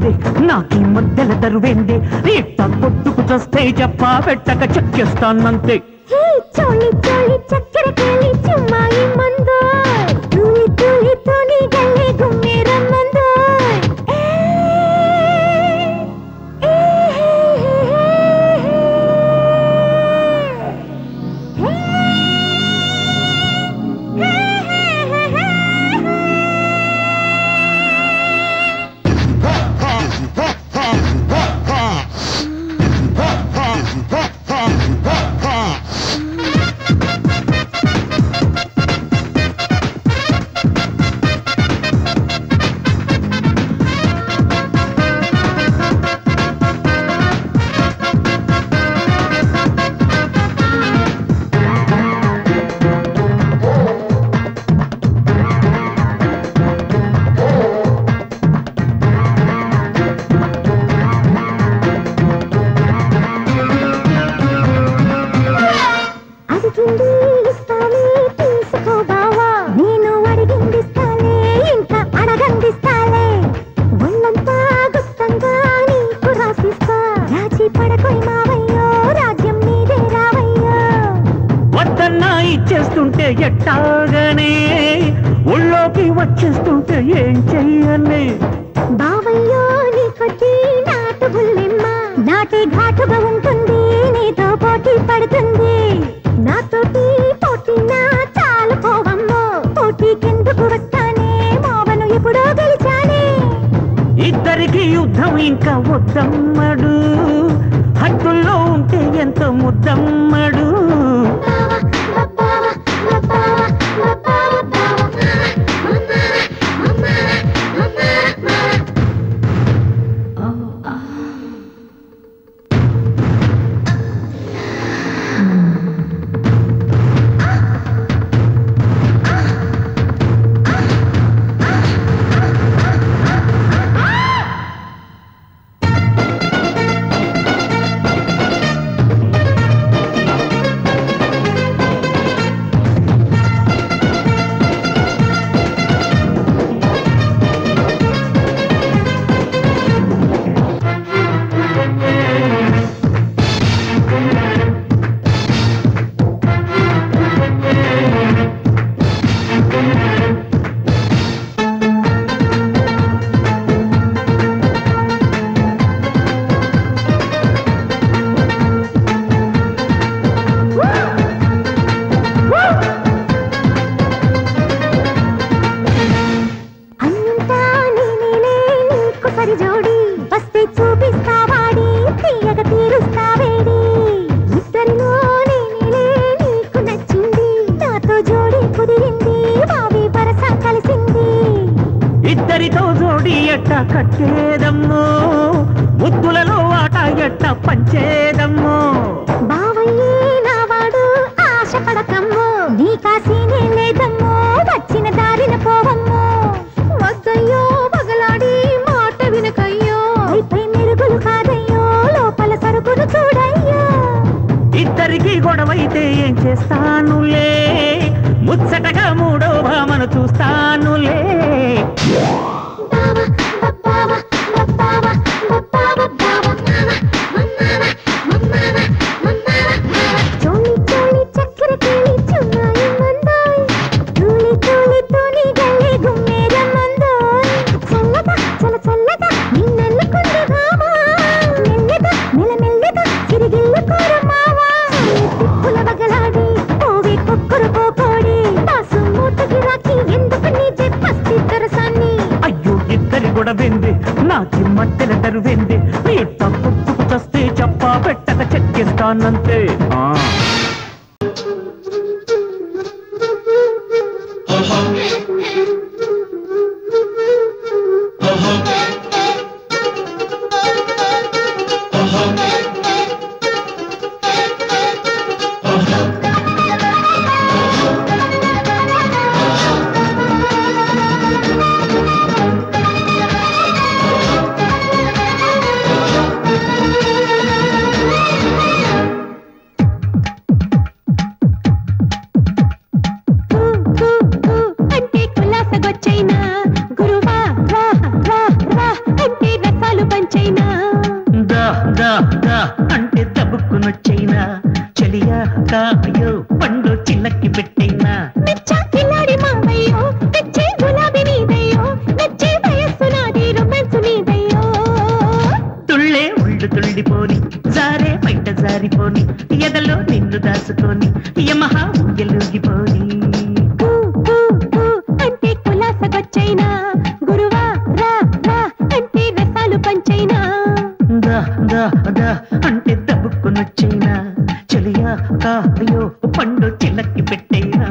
వెందే నాకీ మధ్యల తరువేందే ఇట్ట కొట్టుకు చస్తే చెప్పా పెట్టక చెక్కేస్తానంతే హే చోళి చోళి చక్కెర కేలి చుమ్మాయి మందో తూలి తూలి తూని గల్లే గుమ్మే రమ్మందో అడిగింది ఇస్తాలే తీసుకో బావా నేను అడిగింది ఇస్తాలే ఇంకా అడగందిస్తాలే ఒళ్ళంతా గుప్తంగా నీకు రాసిస్తా రాజీ పడకోయ్ మావయ్యో రాజ్యం నీదే రావయ్యో వద్దన్నా ఇచ్చేస్తుంటే ఎట్టాగనే ఒళ్ళోకి వచ్చేస్తుంటే ఏం చెయ్యనే బావయ్యో నీ కొద్ది నాటు బుల్లెమ్మ నాటి ఘాటుగా ఉంటుంది నీతో పోటీ పడుతుంది నాతోటి పోటీ నా చాలు పోవమ్మో పోటీకెందుకు వస్తానే మోవను ఎప్పుడో గెలిచానే ఇద్దరికి యుద్ధం ఇంకా వద్దమ్మడు హద్దుల్లో ఉంటే ఎంతో ముద్దమ్మడు అన్నింటా నేనేలే నీకు సరి జోడి వస్తే చూపిస్తావాడి తీయగ తీరుస్తావేడి ఇద్దరిలో నేనేలే నీకు నచ్చింది నాతో జోడి కుదిరింది బావి వరస కలిసింది ఇద్దరితో జోడి ఎట్ట కట్టేదమ్మో ముద్దులలో ఆట ఎట్ట పంచేదమ్మో బావయ్యే నావాడు ఆశపడకమ్మో నీ కాసీనే లేదమ్మో వచ్చిన దారిన పోవమ్మో వద్దయ్యో పగలాడి మాట వినకయ్యో పై మెరుగులు కాదయ్యో లోపల సరుకును చూడయ్యో ఇద్దరికి గొడవైతే ఏం చేస్తానులే ముచ్చటగా మూడో భామను చూస్తానులే చోళి చోళి చక్కెర కేళి చుమ్మాయి మందోయ్ తూలి తూలి తూని గల్లి గుమ్మేర మందోయ్ చల్లగా చల చల్లగా నిన్నెల్లుకుంది భామా మెల్లగా మెల్లమెల్లగా చిరిగిల్లు కోర మావా తిప్పుల బగలాడి పోవే కొక్కురు పోకోడి పాసు మూటకి రాకి ఎందుకు నీ చెప్పస్తి తరసాన్ని అయ్యో ఇద్దరి గొడవెంది నాకి మట్టెల తరువెంది ఇట్ట పుట్టుకు చస్తే చెప్పా పెట్టక చెక్కిస్తానంతే ఆ ఊగిపోని జారే బయట జారిపోని ఎదలో నిన్ను దాచుకొని యమహ ఊయలుగిపోని కూ, కూ, కూ అంటే కులాసగొచ్చైనా గురువా రా రా అంటే రసాలు పంచైనా దా దా దా అంటే దబ్బుకునొచ్చైనా చెలియా కాయో పండు చిలక్కి పెట్టైనా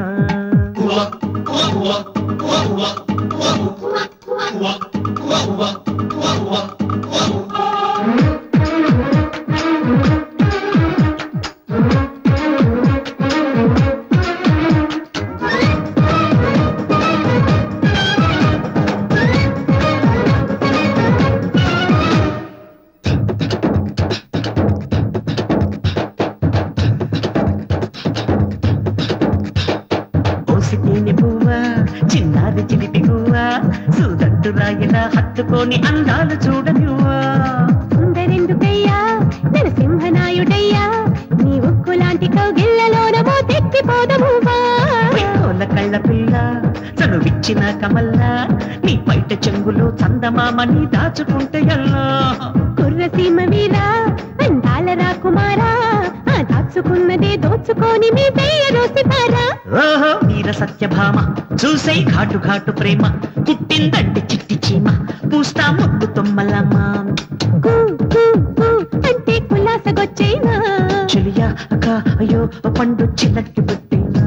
పోసి తేనె పువ్వా చిన్నారి చిలిపి గువ్వా సూదంటు రాయిలా హత్తుకొని అందాలు చూడనివ్వా సుందరెందుకయ్యా నరసింహనాయుడయ్యా నీ ఉక్కు లాంటి కౌగిళ్ళలోన మోతెక్కిపోదమువా కోల కళ్ళ పిల్ల చనువిచ్చిన కమల్లా నీ బయట చెంగులో చందమామని దాచుకుంటే ఎల్లా కుర్రసీమ వీరా అందాల రాకుమారా ఆ దాచుకున్నదే దోచుకొని మీ పెయ్య రోసిపారా ఓహో వీర సత్యభామ చూసే ఘాటు ఘాటు ప్రేమ పుట్టిందంటే చిట్టి చీమ పూస్తా ముద్దు తొమ్మలమ్మా కూ, కూ, కూ అంటే కులాసగొచ్చైనా చెలియా అక్క అయ్యో పండు చిలక్కి పెట్టినా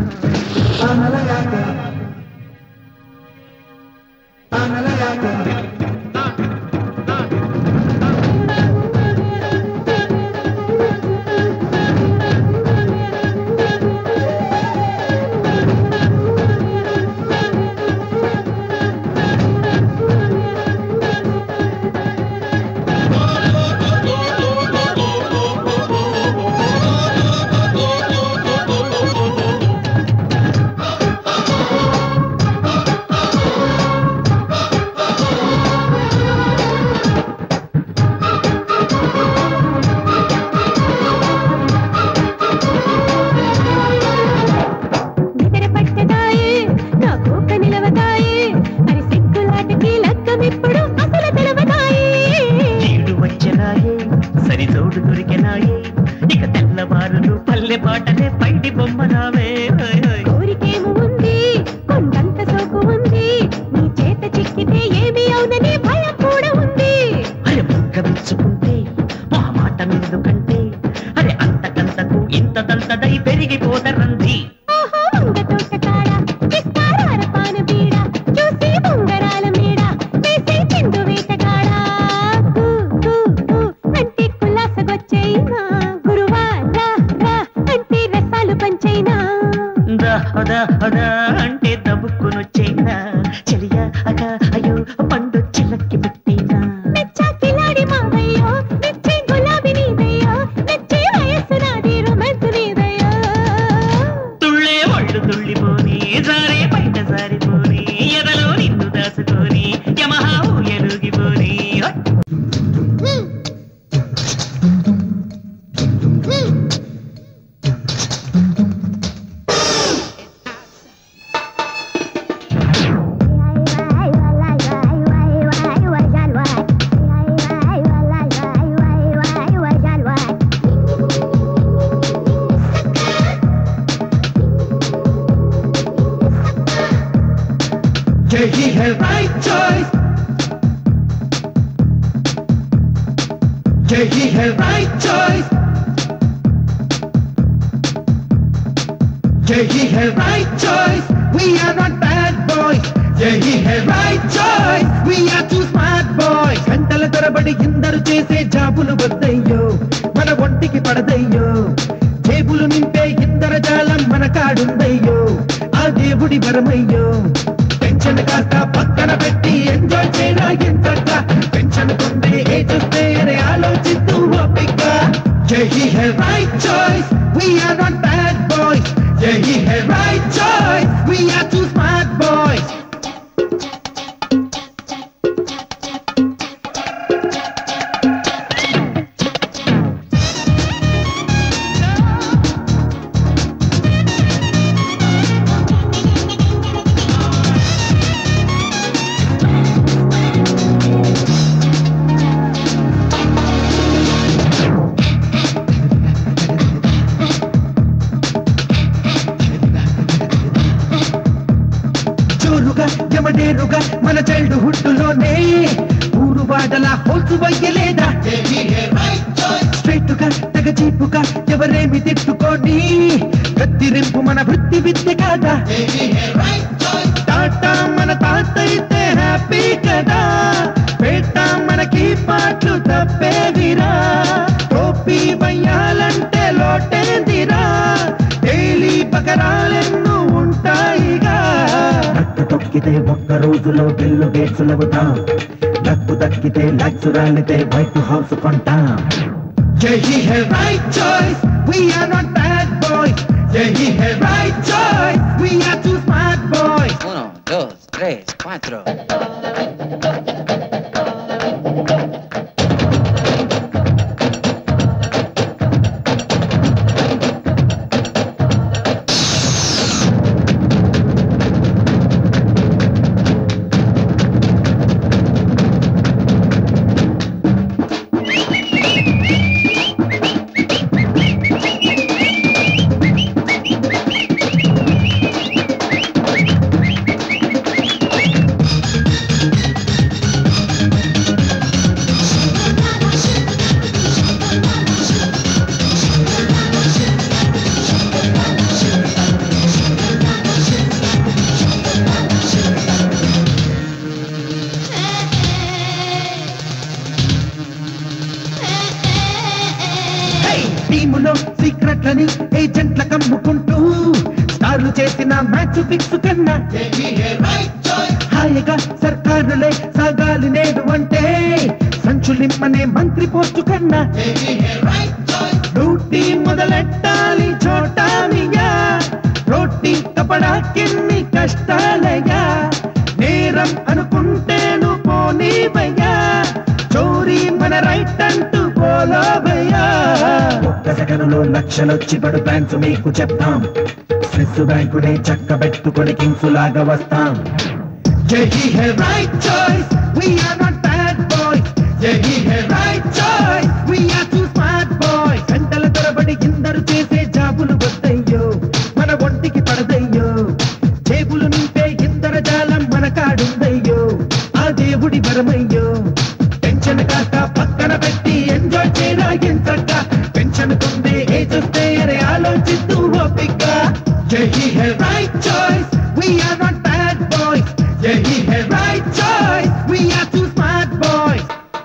నిద్ర పట్టదాయే నా కోక నిలవదాయే మరి సిగ్గులాటకి లగ్గమిప్పుడు అసలు తెలవదాయే ఈడు వచ్చెనాయే సరి తోడు దొరికెనాయే ఇక తెల్లవారులు పల్లె బాటలే పైడి బొమ్మనావే హోయ్ హోయ్. కోరికేము ఉంది కొండంత సోకు ఉంది నీ చేత చిక్కితే ఏమి అవునని భయం కూడా ఉంది అరే బుగ్గ విచ్చుకుంటే మా మాట ఎందుకంటే అరే అంతకంతకు ఇంతదంతదై పెరిగిపోదరంది ఓహో వంగ తోట కాడ విస్తారాల పాన బీడ చూసి ఉంగరాల మీడ వేసే చెండు వేటగాడ కూ, కూ, కూ అంటే కులాసగొచ్చైనా గురువా రా రా అంటే రసాలు పంచైనా దా దా దా అంటే దబుక్కునొచ్చైనా చెలియా అక అయ్యో పండు చిలక్కి పెట్టినా మెచ్చా కిలాడి మావయ్యో మెచ్చే గులాబీ నీదయ్యో మెచ్చే వయస్సు నాది రొమాన్స్ నీదయ్యో తుళ్ళే ఒళ్ళు తుళ్ళిపోని జారే బయట జారిపోని ఎదలో నిన్ను దాచుకొని యమహా ఊయలుగిపోని హోయ్. यही है राइट चॉइस यही है राइट चॉइस यही है right choice we are not bad boys यही है right choice we are too smart boys గంటల తరబడి ఇందరు చేసే జాబులు వద్దయ్యో మన ఒంటికి పడదయ్యో జేబులు నింపే ఇందర జాలం మన కాడుందయ్యో ఆ దేవుడి వరమయ్యో టెన్షన్ కాస్త పక్కన పెట్టి ఎంజాయ్ చేయరా ఎంతక్క టెన్షన్ కొండే ఏ చూస్తే అరే ఆలోచిస్తూ ఓపిక యహీ హై right choice we are not bad boys యహీ హై right choice we are too smart boys తెగచీపుగా ఎవరేమి తిట్టుకోని కత్తిరింపు మన వృత్తి విద్య కాదా టాటా మన తాత అయితే హ్యాపీ కదా పేట మనకి పాటలు తప్పేదిరా టోపీ వయ్యాలంటే లోటేదిరా డైలీ బకరాలెన్నో ఉంటాయిగా నట్టు తొక్కితే ఒక్క రోజులో బిల్లు గేట్సులవుతాం లక్కు దక్కితే లక్సు రాలితే వైట్ హౌస్ కొంటాం यही है right choice we are not bad boys यही है right choice we are two smart boys Uno, dos, tres, cuatro. Hey! టీములో సీక్రెట్లని ఏజెంట్ల కమ్ముకుంటూ స్టార్లు చేసిన మ్యాచ్ ఫిక్స్ కన్నా హాయిగా సర్కారులే సాగాలి నేడు అంటే సంచులిమ్మనే మంత్రి పోస్టు కన్నా డ్యూటీ మొదలెట్టాలి చోటామియా రోటీ కపడా కిన్ని కష్టాలయ్యా నేరం అనుకుంటేను పోనీవయ్యా చోరీ మన రైట్ అంటూ పోలోవయ్యా ఒక్క సెకనులో లక్షలొచ్చి పడు బ్యాంక్స్ మీకు చెప్తాం స్విస్ బ్యాంకునే చక్కబెట్టుకొని కింగ్స్ లాగా వస్తాం यही है right choice we are not bad boys यही है right choice we are too smart boys గంటల తరబడి ఇందరు చేసే జాబులు వద్దయ్యో మన ఒంటికి పడదయ్యో జేబులు నింపే ఇందర జాలం మన కాడుందయ్యో ఆ దేవుడి వరమయ్యో టెన్షన్ కాక పక్కన పెట్టి ఎంజాయ్ చేయరా ఎంచక్క పెన్షన్ పొందే ఏజ్ వస్తే అరే ఆలోచిస్తూ ఓపిక यही है right choice we are not bad boys यही है right choice we are too smart boys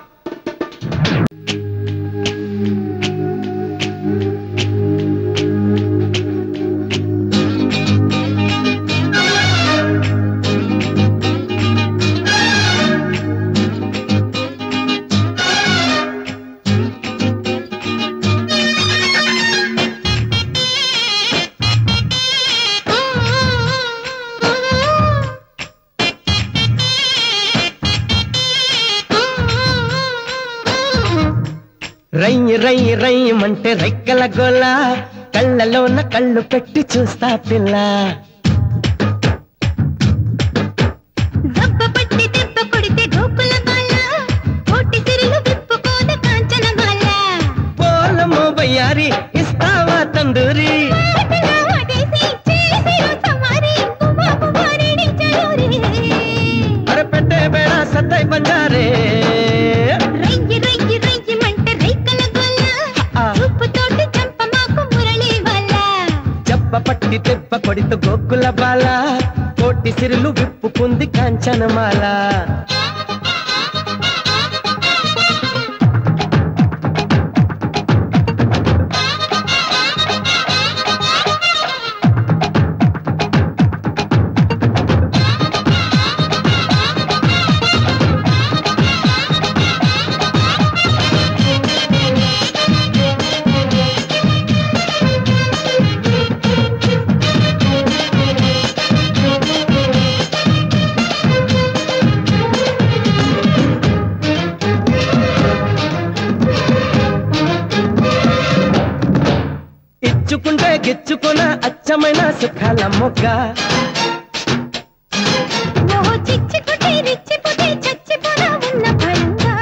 రయ్యి రయ్యి రయ్యమంటే రెక్కల గోల కళ్ళలోన కళ్ళు పెట్టి చూస్తా పిల్ల దెబ్బ పట్టి దెబ్బ కొడితే గోకుల బాల కోటి సిరులు విప్పుకోద కాంచన మాల పోలమో బయ్యారి ఇస్తావా తందూరి ఆటలా ఆడేసి చేసి సమారి కుమా కుమారిని చలోరి అరపెట్టే బేడ సత్తై బంజారే రయ్యి రయ్యి రయ్యి మంటే రైకల గొల్ల ఆ. చూపుతోటి చంప మాకు మురళి వల్ల చెప్ప పట్టి దెబ్బ కొడితే గోకుల బాల కోటి సిరులు విప్పుకుంది కాంచనమాల ఇచ్చుకుంటే గిచ్చుకున్న అచ్చమైన సుఖాల మొగ్గ ఓహో చిచ్చిపుటి రిచ్చిపుటి చచ్చిపోనా ఉన్న భయంగా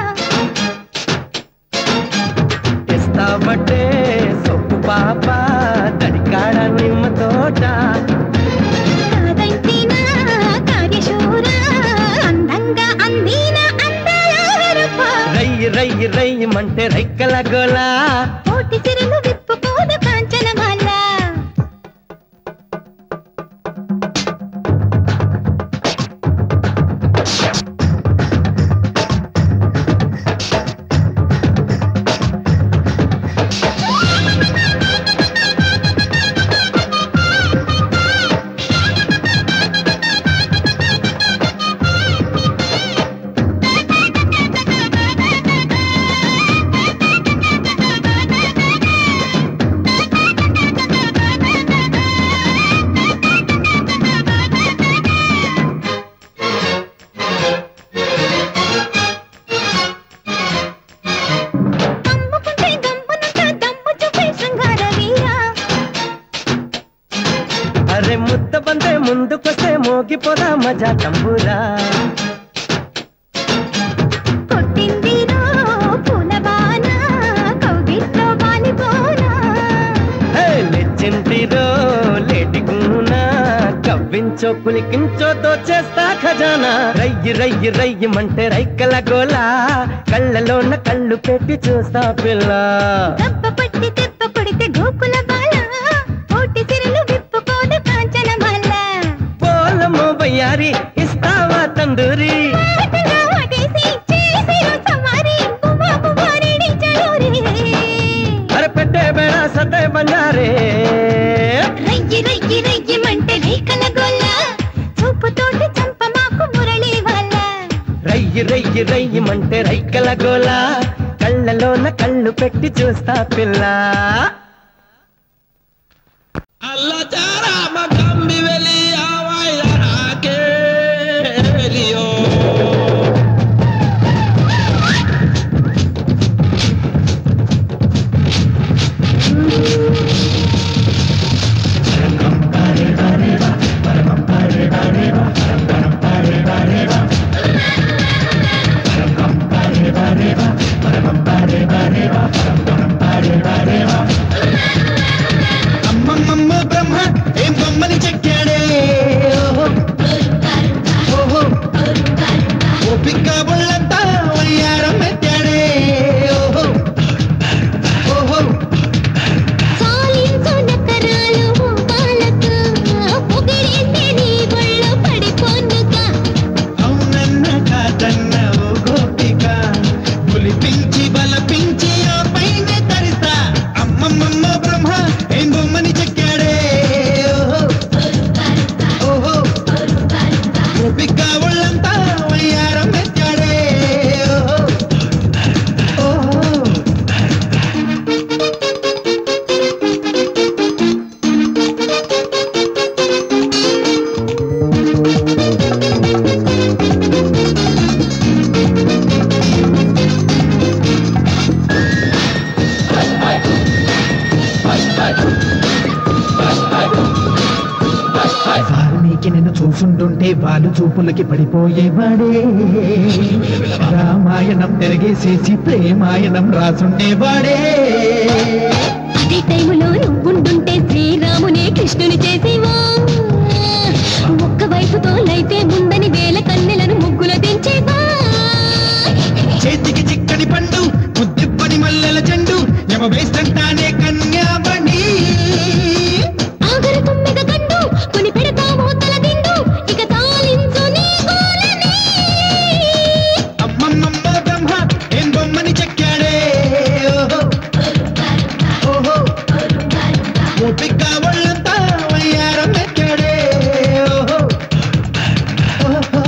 ఇస్తాబట్టే సొప్పు పాప తడికాడ నిమ్మ తోట కాదంటినా కార్యశూర అందంగా అందిన అందాల రూప రయ్యి రయ్యి రయ్యమంటే రెక్కల గోల కోటి సిరులు విప్పుకోదు కాంచనమాల అమ్ముకుంటే గమ్మునుంట దమ్ము చూపే శృంగార వీరా అరే ముద్ద బందే ముందుకొస్తే మోగిపోదా మజా తంబూరా కొట్టిందిరో పూలబాన కౌగిట్లో వాలిపోనా హే, లెచ్చింటిరో లేటి కూనా కవ్వించో కులికించో దోచేస్తా ఖజానా రయ్యి రయ్యి రయ్యమంటే రైకల గోలా కళ్ళలోన కళ్ళు పెట్టి చూస్తా పిల్ల దెబ్బ పట్టి దెబ్బ కొడితే గోకుల బాల కోటి సిరులు విప్పుకోదు కాంచనమాల పోలమో బయ్యారి ఇస్తావా తందూరి ఆటగా ఆడేసి చేసిరు సవారి బువ్వా బువ్వా రెడీ చలోరి అరే పెట్టే బేడ సతే బంజారే రయ్యి రయ్యి రయ్యమంటే రేఖల గొల్ల చూపుతోటి చంప మాకు మురళి వాళ్ళ రయ్యి రయ్యి రయ్యమంటే రైకల గోలా కళ్ళలోన కళ్ళు పెట్టి చూస్తా పిల్ల Allah cara magambi veli awai darake liyo. అమ్మమ్మమ్మ బ్రహ్మ ఏం బొమ్మని చెక్కాడే ఓహో. ఓహో. ఓపిక బుల్లంతా వయ్యారం ఎత్తాడే ఓహో. ఓహో. సాలించు నకరాలు మోకాలకు పొగిడేస్తే నీ ఒళ్ళు పడిపోనుగా అవునన్న కాదన్న ఓ గోపిక పులిపించి బలపించి ఆ పైన తరిస్తా అమ్మమ్మమ్మ బ్రహ్మ ఏం బొమ్మని చెక్కాడే ఓహో. ఓహో. ఓపిక ఒళ్ళంతా వయ్యారం ఎత్తాడే ఓహో. ఓహో. వాల్మీకి నిన్ను చూసుంటుంటే వాళ్ళు చూపులకి పడిపోయేవాడే రామాయణం తిరిగేసేసి ప్రేమాయణం రాసుండేవాడే అదే టైములో నువ్వుంటుంటే శ్రీరామునే కృష్ణుని చేసేవా ఒక్క వైపుతో లైతే ముందని వేల కన్నెలను ముగ్గుల దించేవా చేతికి చిక్కని పండు ముద్దిప్పని మల్లెల చెండు యమ వేస్తంటానే కన్యామణి ఆగరు తుమ్మెద గండు కొని పెడతామో తల దిండు ఇక తాలించు నీ గోలని అమ్మమ్మమ్మ బ్రహ్మ ఏం బొమ్మని చెక్కాడే ఓహో. ఓహో. ఓపిక ఒళ్ళంతా వయ్యారం ఎక్కాడే ఓహో. ఓహో.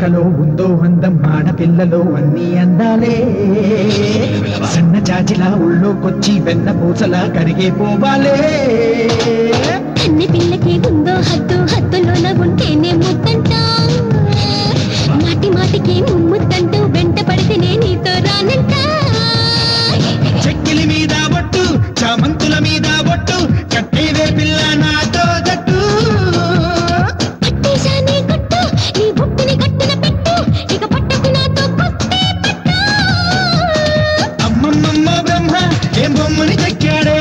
నడకలో ఉందో అందం ఆడపిల్లలో అన్ని అందాలే సన్న జాజిలా ఉళ్ళోకొచ్చి వెన్న పూసలా కరిగే పోవాలే కన్నె పిల్లకి ఉందో హద్దు హద్దులోన ఉంటేనే ముద్దంట మాటి మాటికి ముమ్ముద్దంటూ వెంట పడితేనే నీతో రానంట చెక్కిలి మీద బొట్టు చామంతుల మీద బొట్టు కట్టేవే పిల్ల నాతో జట్టు పట్టేశానే కొట్టు నీ బొట్టుని కట్టిన పెట్టు ఇక పట్టకు నాతో కొట్టే పట్టు అమ్మమ్మమ్మ బ్రహ్మ ఏం బొమ్మని చెక్కాడే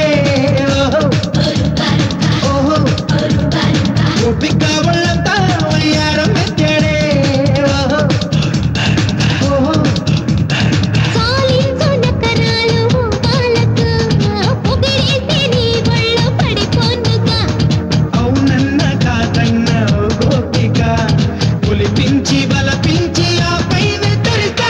ఓహో ఓపిక వాళ్ళంతా వయ్యారం ఎక్కాడే ఓహో ఓహో చాలించు నకరాలు ఊగాలకు పొగిడేస్తే నీ ఒళ్ళు పడిపోనుగా అవునన్న కాదన్న ఓ గోపిక పులిపించి బలపించి ఆ పైన తడితా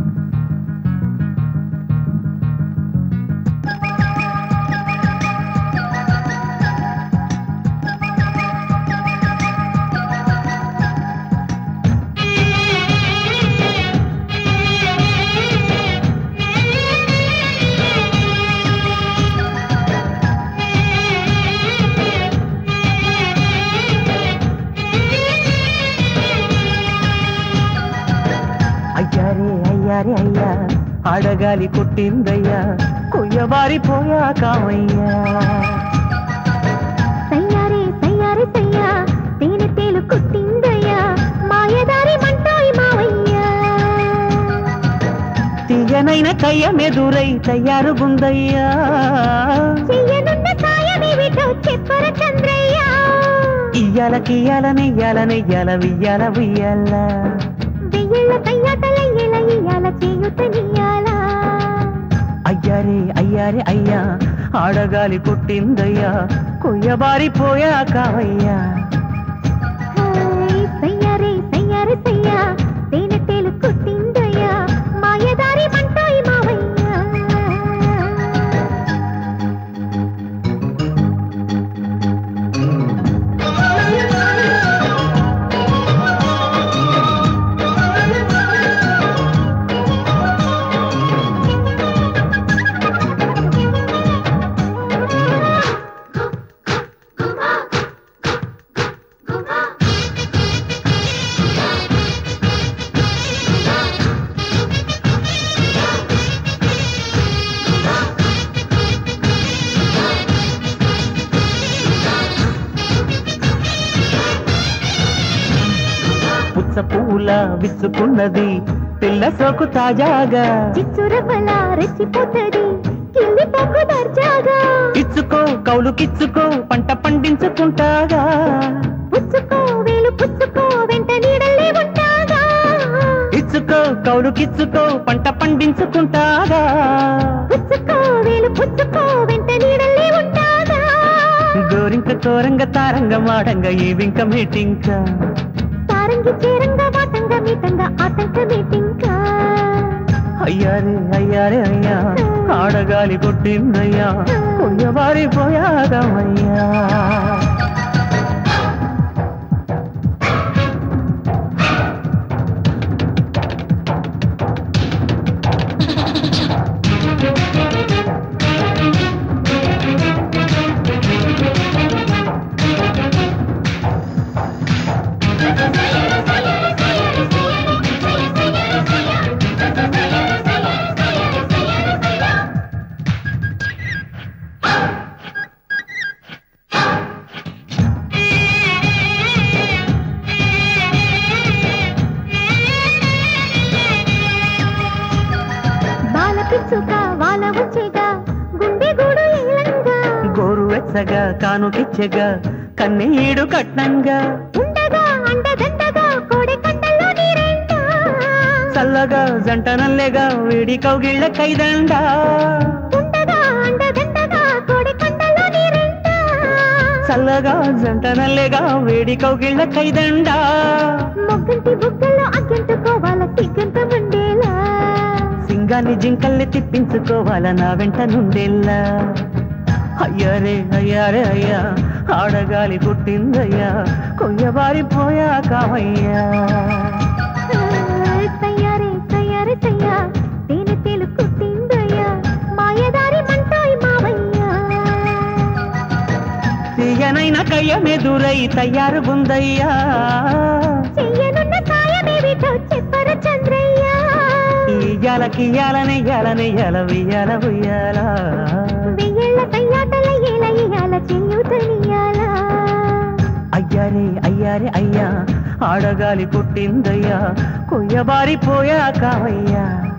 అయ్యారే అయ్యారే అయ్యా ఆడగాలి కొట్టిందయ్యా కొయ్యబారిపోయా కామయ్యా సయ్యారే సయ్యారే సయ్యా తేనె తేలు కుట్టిందయ్యా మాయదారి మంటాయి మావయ్యా తీయనైన కయ్యమెదురై తయారుగుందయ్యా చెయ్యనున్న సాయమేమిటో చెప్పర చంద్రయ్య ఇయ్యాలకియ్యాల నెయ్యాల నెయ్యాల వియ్యాల వియ్యాల వెయ్యేళ్ళ కయ్యాటలయ్యేల ఇయ్యాల చేయుతనియాల అయ్యారే అయ్యారే అయ్యా ఆడగాలి కొట్టిందయ్యా కొయ్యబారిపోయా కావయ్యా హాయ్ సయ్యారే సయ్యారే సయ్యా తేనె తేలు కుట్టిందయ్యా మాయదారి మంటాయి మావయ్యా పుచ్చ పూల విచ్చుకున్నది పిల్ల సోకు తాజాగా చిచ్చురవ్వల రెచ్చిపోతది కిల్లి పొక్కు దర్జాగా ఇచ్చుకో కౌలుకిచ్చుకో పంట పండించుకుంటాగా పుచ్చుకో వేలు పుచ్చుకో వెంట నీడల్లే ఉంటాగా ఇచ్చుకో కౌలుకిచ్చుకో పంట పండించుకుంటాగా పుచ్చుకో వేలు పుచ్చుకో వెంట నీడల్లే ఉంటాగా గోరింక కోరంగ తారంగ మాడంగ ఈ వింక మీటింక సారంగి చేరంగా వాటంగా మీటంగా ఆటంక మీటింకా అయ్యారే అయ్యారే అయ్యా ఆడగాలి కొట్టిందయ్యా కొయ్యబారి పోయాదమయ్యా బాల పిచ్చుక వాల ఉంచేగా గుండె గూడు ఏలంగా గోరు వెచ్చగా కానుకిచ్చగా కన్నీడు కట్నంగా ఉండగా అండదండగా కోడె కండల్లో నీరెండా చల్లగా జంట నల్లెగా వేడి కౌగిళ్ళ కైదండా ఉండగా అండదండగా కోడె కండల్లో నీరెండా చల్లగా జంట నల్లెగా వేడి కౌగిళ్ళ కైదండా మొగ్గంటి బుగ్గల్లో అగ్గంటుకోవాల సిగ్గంత ముండేలా సింగాన్ని జింకల్ని తిప్పించుకోవాల నా వెంట నుండెల్లా అయ్యారే అయ్యారే అయ్యా ఆడగాలి కొట్టిందయ్యా కొయ్యబారిపోయా కావయ్యా ఆ, ఏసయ్యా తేనె తేలు కుట్టిందయ్యా మాయదారి మంటాయి మావయ్యా తీయనైన కయ్యమెదురై తయారుగుందయ్యా చెయ్యనున్న సాయమేమిటో చెప్పరు చంద్రయ్యా ఇయ్యాలకియ్యాలని ఇయ్యాలని ఇయ్యాల ఉయ్యాల ఉయ్యాల వెయ్యేళ్ళ కయ్యాటల ఏల ఇయ్యాల చెయ్యుతనియాల అయ్యారే అయ్యారే అయ్యా ఆడగాలి పుట్టిందయ్యా కొయ్యబారిపోయా కావయ్యా